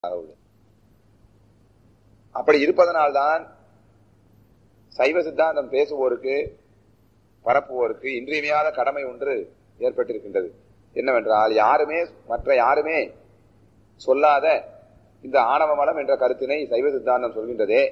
உள்ளது அப்படி இருப்பதனால்தான் சைவ சித்தாந்தம் பேசுவோருக்கு பரப்புவோருக்கு இன்றியமையாத கடமை ஒன்று ஏற்பட்டிருக்கின்றது என்னவென்றால் யாருமே மற்ற யாருமே சொல்லாத இந்த ஆணவ மலம் என்ற கருத்தினை சைவ சித்தாந்தம் சொல்கின்றதே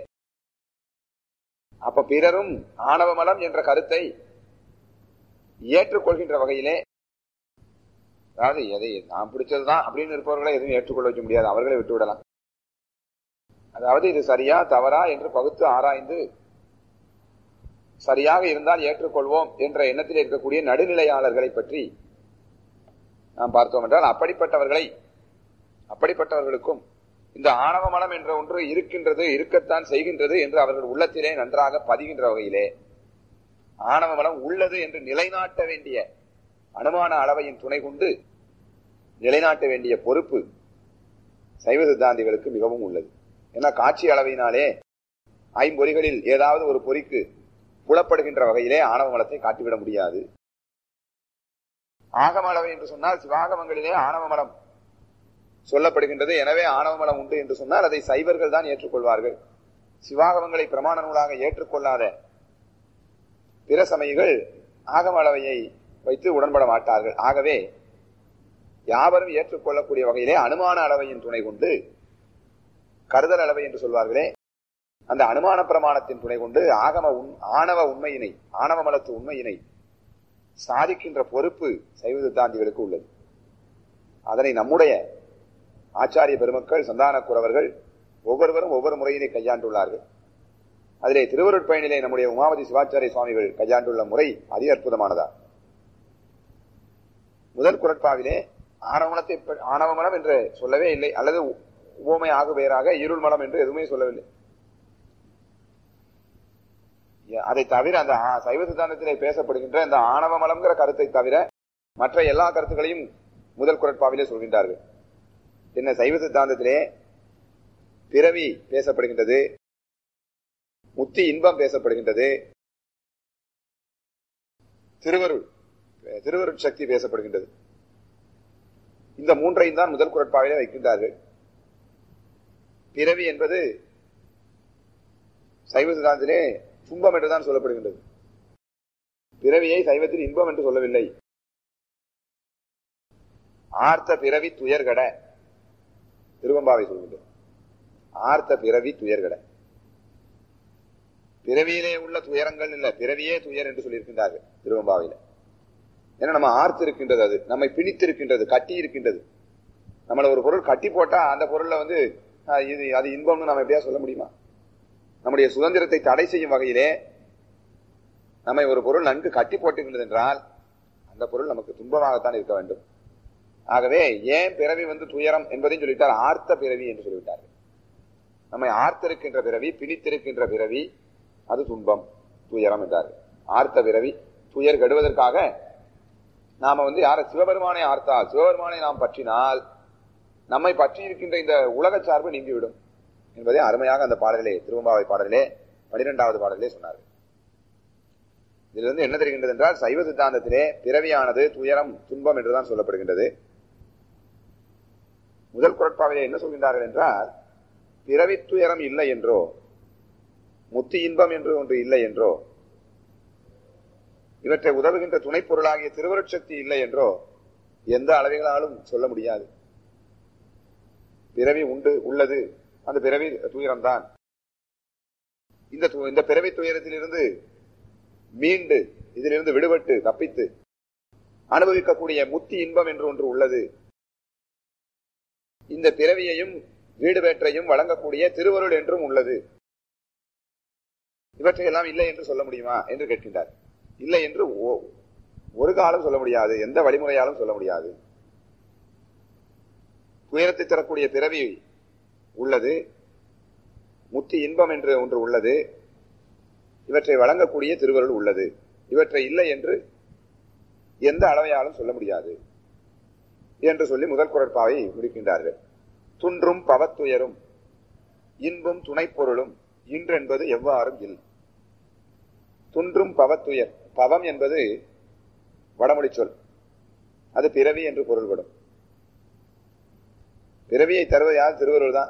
அப்ப பிறரும் ஆணவ மலம் என்ற கருத்தை ஏற்றுக்கொள்கின்ற வகையிலே அதாவது எதை நான் பிடிச்சதுதான் அப்படின்னு இருப்பவர்களை எதுவும் ஏற்றுக்கொள்ள வைக்க முடியாது அவர்களை விட்டு விடலாம் அதாவது இது சரியா தவறா என்று பகுத்து ஆராய்ந்து சரியாக இருந்தால் ஏற்றுக்கொள்வோம் என்ற எண்ணத்தில் இருக்கக்கூடிய நடுநிலையாளர்களை பற்றி நாம் பார்த்தோம் என்றால் அப்படிப்பட்டவர்களை அப்படிப்பட்டவர்களுக்கும் இந்த ஆணவ மனம் என்ற ஒன்று இருக்கின்றது இருக்கத்தான் செய்கின்றது என்று அவர்கள் உள்ளத்திலே நன்றாக பதிகின்ற வகையிலே ஆணவ மனம் உள்ளது என்று நிலைநாட்ட வேண்டிய அனுமான அளவையின் துணை கொண்டு நிலைநாட்ட வேண்டிய பொறுப்பு சைவ சித்தாந்திகளுக்கு மிகவும் உள்ளது ஏன்னா காட்சி அளவினாலே ஐம்பொறிகளில் ஏதாவது ஒரு பொறிக்கு புலப்படுகின்ற வகையிலே ஆணவ மலத்தை காட்டிவிட முடியாது ஆகம அளவை என்று சொன்னால் சிவாகமங்களிலே ஆணவ மலம் சொல்லப்படுகின்றது எனவே ஆணவ மலம் உண்டு என்று சொன்னால் அதை சைவர்கள் தான் ஏற்றுக்கொள்வார்கள் சிவாகமங்களை பிரமாண நூலாக ஏற்றுக்கொள்ளாத பிற சமயங்கள் ஆகம அளவையை வைத்து உடன்பட மாட்டார்கள் ஆகவே யாவரும் ஏற்றுக்கொள்ளக்கூடிய வகையிலே அனுமான அளவையின் துணை கொண்டு கருதல் அளவை என்று சொல்வார்களே அந்த அனுமான பிரமாணத்தின் துணை கொண்டு ஆகம ஆணவ உண்மையினை ஆணவ மலத்து உண்மையினை சாதிக்கின்ற பொறுப்பு சைவ சித்தாந்திகளுக்கு உள்ளது அதனை நம்முடைய ஆச்சாரிய பெருமக்கள் சந்தான குறவர்கள் ஒவ்வொருவரும் ஒவ்வொரு முறையினை கையாண்டுள்ளார்கள் அதிலே திருவருட்பயனிலே நம்முடைய உமாவதி சிவாச்சாரிய சுவாமிகள் கையாண்டுள்ள முறை அதிக அற்புதமானதா முதல் குரட்பாவிலே ஆணவமலத்தை ஆணவமலம் என்று சொல்லவே இல்லை அல்லது உவமை ஆகு பெயராக இருள் மலம் என்று எதுவுமே சொல்லவில்லை அதை தவிர அந்த சைவ சித்தாந்தத்திலே பேசப்படுகின்ற இந்த ஆணவ மலம்ங்கிற கருத்தை தவிர மற்ற எல்லா கருத்துக்களையும் முதல் குரட்பாவிலே சொல்கின்றார்கள் என்ன சைவ சித்தாந்தத்திலே பிறவி பேசப்படுகின்றது முத்தி இன்பம் பேசப்படுகின்றது திருவருள் திருவருட் சக்தி பேசப்படுகின்றது இந்த மூன்றையும் தான் முதல் குரட்பாவிலே வைக்கின்றார்கள் பிறவி என்பது சைவ சித்தாந்தத்திலே துன்பம் என்றுதான் சொல்லப்படுகின்றது பிறவியை சைவத்தில் இன்பம் என்று சொல்லவில்லை ஆர்த்த பிறவி துயர்கட திருவம்பாவை சொல்கின்றது ஆர்த்த பிறவி துயர்கட பிறவியிலே உள்ள துயரங்கள் இல்ல பிறவியே துயர் என்று சொல்லியிருக்கின்றார்கள் திருவம்பாவையில ஏன்னா நம்ம ஆர்த்து இருக்கின்றது அது நம்மை பிணித்து இருக்கின்றது கட்டி இருக்கின்றது நம்மள ஒரு பொருள் கட்டி போட்டா அந்த பொருள்ல வந்து இது அது இன்பம்னு நம்ம எப்படியா சொல்ல முடியுமா நம்முடைய சுதந்திரத்தை தடை செய்யும் வகையிலே நம்மை ஒரு பொருள் நன்கு கட்டி போட்டுகின்றது என்றால் அந்த பொருள் நமக்கு துன்பமாகத்தான் இருக்க வேண்டும் ஆகவே ஏன் பிறவி வந்து துயரம் என்பதையும் சொல்லிட்டார் ஆர்த்த பிறவி என்று சொல்லிவிட்டார்கள் நம்மை ஆர்த்திருக்கின்ற பிறவி பிணித்திருக்கின்ற பிறவி அது துன்பம் துயரம் என்றார்கள் ஆர்த்த பிறவி துயர் கெடுவதற்காக நாம வந்து யார சிவபெருமானை ஆர்த்தால் சிவபெருமானை நாம் பற்றினால் நம்மை பற்றி இருக்கின்ற இந்த உலக சார்பு நீங்கிவிடும் என்பதை அருமையாக அந்த பாடலிலே திருவம்பாவை பாடலிலே பனிரெண்டாவது பாடலிலே சொன்னார்கள் இதிலிருந்து என்ன தெரிகின்றது என்றால் சைவ சித்தாந்தத்திலே பிறவியானது துயரம் துன்பம் என்றுதான் சொல்லப்படுகின்றது முதல் குரட்பாவிலே என்ன சொல்கின்றார்கள் என்றால் பிறவி துயரம் இல்லை என்றோ முத்தி இன்பம் என்று ஒன்று இல்லை என்றோ இவற்றை உதவுகின்ற துணை பொருளாகிய திருவருட்சக்தி இல்லை என்றோ எந்த அளவுகளாலும் சொல்ல முடியாது பிறவி உண்டு உள்ளது அந்த பிறவி துயரம்தான் இந்த இந்த பிறவி துயரத்திலிருந்து மீண்டு இதிலிருந்து விடுபட்டு தப்பித்து அனுபவிக்கக்கூடிய முத்தி இன்பம் என்று ஒன்று உள்ளது இந்த பிறவியையும் வீடு வேற்றையும் வழங்கக்கூடிய திருவருள் என்றும் உள்ளது இவற்றையெல்லாம் இல்லை என்று சொல்ல முடியுமா என்று கேட்கின்றார் இல்லை என்று ஒரு காலம் சொல்ல முடியாது எந்த வழிமுறையாலும் சொல்ல முடியாது துயரத்தை தரக்கூடிய பிறவி உள்ளது முத்தி இன்பம் என்று ஒன்று உள்ளது இவற்றை வழங்கக்கூடிய திருவருள் உள்ளது இவற்றை இல்லை என்று எந்த அளவையாலும் சொல்ல முடியாது என்று சொல்லி முதல் குரட்பாவை முடிக்கின்றார்கள் துன்றும் பவத்துயரும் இன்பும் துணை பொருளும் இன்றென்பது எவ்வாறும் இல் துன்றும் பவத்துயர் பவம் என்பது வடமொழி சொல் அது பிறவி என்று பொருள்படும் பிறவியை தருவது யார் திருவருள் தான்